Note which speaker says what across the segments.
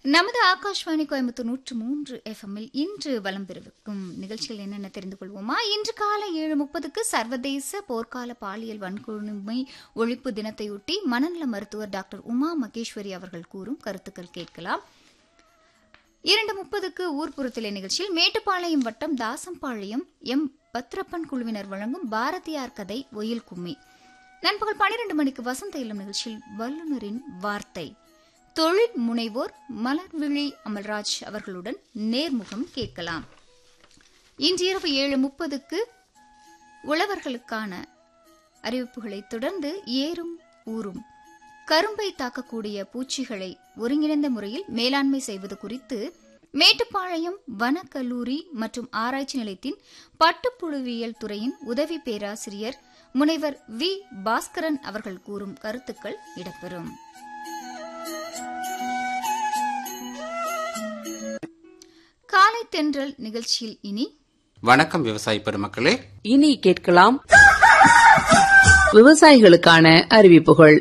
Speaker 1: நமது ஆகாஷ்வாணி கோயம்புத்தூர் நூற்று மூன்று எஃப்எம்மில் இன்று வலம் பெறுவிக்கும் நிகழ்ச்சிகள் என்னென்ன தெரிந்து கொள்வோமா இன்று காலை ஏழு முப்பதுக்கு சர்வதேச போர்க்கால பாலியல் வன்கொடுமை ஒழிப்பு தினத்தையொட்டி மனநல மருத்துவர் டாக்டர் உமா மகேஸ்வரி அவர்கள் கூறும் கருத்துக்கள் கேட்கலாம் இரண்டு முப்பதுக்கு ஊர்ப்புறத்திலே நிகழ்ச்சியில் மேட்டுப்பாளையம் வட்டம் தாசம்பாளையம் எம் பத்ரப்பன் குழுவினர் வழங்கும் பாரதியார் கதை ஒயில் கும்மி நண்பகல் பனிரெண்டு மணிக்கு வசந்த இளம் நிகழ்ச்சியில் வல்லுநரின் வார்த்தை தொழில் முனைவோர் மலர்விழி அமல்ராஜ் அவர்களுடன் நேர்முகம் கேட்கலாம் இன்று இரவு ஏழு முப்பதுக்கு உழவர்களுக்கான அறிவிப்புகளை தொடர்ந்து ஏறும் ஊரும் கரும்பை தாக்கக்கூடிய பூச்சிகளை ஒருங்கிணைந்த முறையில் மேலாண்மை செய்வது குறித்து மேட்டுப்பாளையம் வனக்கல்லூரி மற்றும் ஆராய்ச்சி நிலையத்தின் பட்டுப்புழுவியல் துறையின் உதவி பேராசிரியர் முனைவர் வி பாஸ்கரன் அவர்கள் கூறும் கருத்துக்கள் இடம்பெறும் காலை தென்றல் நிகழ்ச்சியில் இனி
Speaker 2: வணக்கம் விவசாய பெருமக்களே
Speaker 3: இனி கேட்கலாம் விவசாயிகளுக்கான அறிவிப்புகள்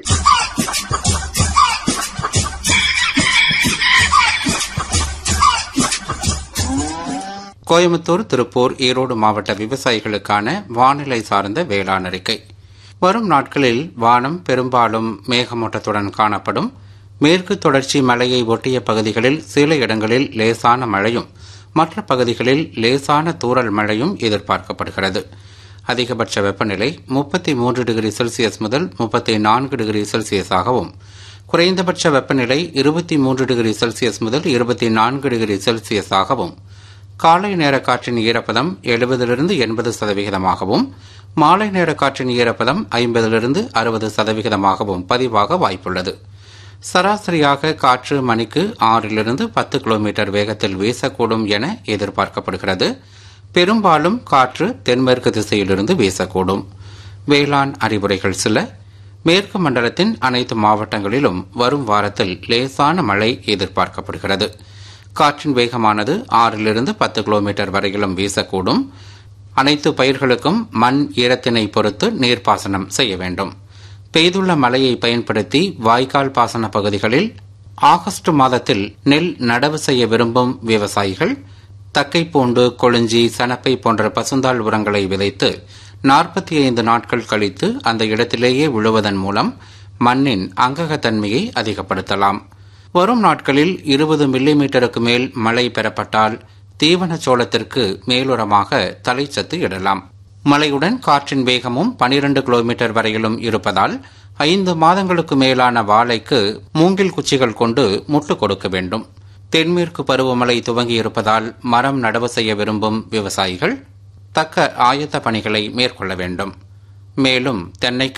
Speaker 2: கோயம்புத்தூர் திருப்பூர் ஈரோடு மாவட்ட விவசாயிகளுக்கான வானிலை சார்ந்த வேளாண் அறிக்கை வரும் நாட்களில் வானம் பெரும்பாலும் மேகமூட்டத்துடன் காணப்படும் மேற்கு தொடர்ச்சி மலையை ஒட்டிய பகுதிகளில் சில இடங்களில் லேசான மழையும் மற்ற பகுதிகளில் லேசான தூறல் மழையும் எதிர்பார்க்கப்படுகிறது அதிகபட்ச வெப்பநிலை முப்பத்தி மூன்று டிகிரி செல்சியஸ் முதல் முப்பத்தி நான்கு டிகிரி செல்சியஸாகவும் குறைந்தபட்ச வெப்பநிலை இருபத்தி மூன்று டிகிரி செல்சியஸ் முதல் இருபத்தி நான்கு டிகிரி செல்சியஸாகவும் காலை நேர காற்றின் ஈரப்பதம் எழுபதிலிருந்து எண்பது சதவிகிதமாகவும் மாலை நேர காற்றின் ஈரப்பதம் ஐம்பதிலிருந்து அறுபது சதவிகிதமாகவும் பதிவாக வாய்ப்புள்ளது சராசரியாக காற்று மணிக்கு ஆறிலிருந்து பத்து கிலோமீட்டர் வேகத்தில் வீசக்கூடும் என எதிர்பார்க்கப்படுகிறது பெரும்பாலும் காற்று தென்மேற்கு திசையிலிருந்து வீசக்கூடும் வேளாண் அறிவுரைகள் சில மேற்கு மண்டலத்தின் அனைத்து மாவட்டங்களிலும் வரும் வாரத்தில் லேசான மழை எதிர்பார்க்கப்படுகிறது காற்றின் வேகமானது ஆறிலிருந்து பத்து கிலோமீட்டர் வரையிலும் வீசக்கூடும் அனைத்து பயிர்களுக்கும் மண் ஈரத்தினை பொறுத்து நீர்ப்பாசனம் செய்ய வேண்டும் பெய்துள்ள மழையை பயன்படுத்தி வாய்க்கால் பாசன பகுதிகளில் ஆகஸ்ட் மாதத்தில் நெல் நடவு செய்ய விரும்பும் விவசாயிகள் தக்கைப்பூண்டு கொழுஞ்சி சனப்பை போன்ற பசுந்தாள் உரங்களை விதைத்து நாற்பத்தி ஐந்து நாட்கள் கழித்து அந்த இடத்திலேயே விழுவதன் மூலம் மண்ணின் அங்ககத்தன்மையை அதிகப்படுத்தலாம் வரும் நாட்களில் இருபது மில்லிமீட்டருக்கு மேல் மழை பெறப்பட்டால் தீவன சோளத்திற்கு மேலுரமாக தலைச்சத்து இடலாம் மழையுடன் காற்றின் வேகமும் பனிரண்டு கிலோமீட்டர் வரையிலும் இருப்பதால் ஐந்து மாதங்களுக்கு மேலான வாழைக்கு மூங்கில் குச்சிகள் கொண்டு முட்டு கொடுக்க வேண்டும் தென்மேற்கு பருவமழை துவங்கியிருப்பதால் மரம் நடவு செய்ய விரும்பும் விவசாயிகள் தக்க ஆயத்த பணிகளை மேற்கொள்ள வேண்டும் மேலும் தென்னை